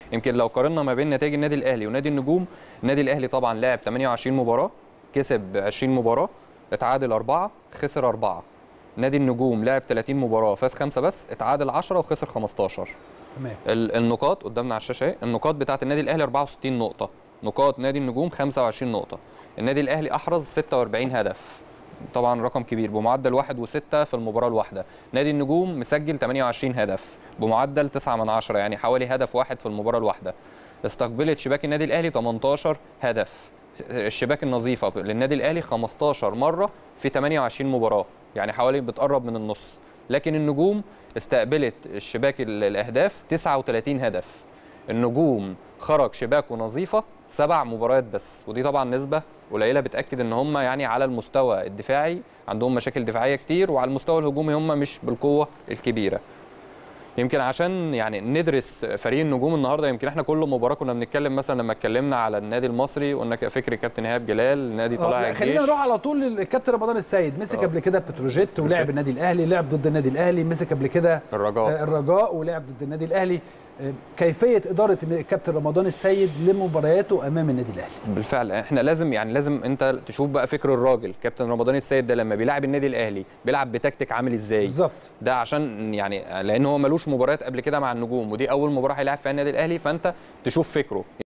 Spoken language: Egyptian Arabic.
يمكن لو قارنا ما بين نتائج النادي الاهلي ونادي النجوم النادي الاهلي طبعا لعب 28 مباراه كسب 20 مباراه اتعادل أربعة خسر أربعة نادي النجوم لعب 30 مباراه فاز خمسه بس اتعادل 10 وخسر 15 تمام ال- النقاط قدامنا على الشاشه اهي النقاط بتاعه النادي الاهلي 64 نقطه نقاط نادي النجوم 25 نقطه النادي الاهلي احرز 46 هدف طبعا رقم كبير بمعدل 1 و6 في المباراه الواحده نادي النجوم مسجل 28 هدف بمعدل 9 من 10 يعني حوالي هدف واحد في المباراه الواحده استقبلت شباك النادي الاهلي 18 هدف الشباك النظيفه للنادي الاهلي 15 مره في 28 مباراه يعني حوالي بتقرب من النص لكن النجوم استقبلت الشباك ال- الاهداف 39 هدف النجوم خرج شباكه نظيفه سبع مباريات بس ودي طبعا نسبه قليله بتاكد ان هم يعني على المستوى الدفاعي عندهم مشاكل دفاعيه كتير وعلى المستوى الهجومي هم مش بالقوه الكبيره يمكن عشان يعني ندرس فريق النجوم النهارده يمكن احنا كل مباراه كنا بنتكلم مثلا لما اتكلمنا على النادي المصري قلنا فكر كابتن ايهاب جلال نادي طلائع آه، الجيش خلينا نروح على طول للكابتن رمضان السيد مسك قبل كده بتروجيت ولعب النادي الاهلي لعب ضد النادي الاهلي مسك قبل كده الرجاء آه، الرجاء ولعب ضد النادي الاهلي آه، كيفيه اداره الكابتن رمضان السيد لمبارياته امام النادي الاهلي بالفعل احنا لازم يعني لازم انت تشوف بقى فكر الراجل كابتن رمضان السيد ده لما بيلعب النادي الاهلي بيلعب بتكتيك عامل ازاي بالظبط ده عشان يعني لان هو ملوش مباريات قبل كده مع النجوم ودي اول مباراه هيلعب فيها النادي الاهلي فانت تشوف فكره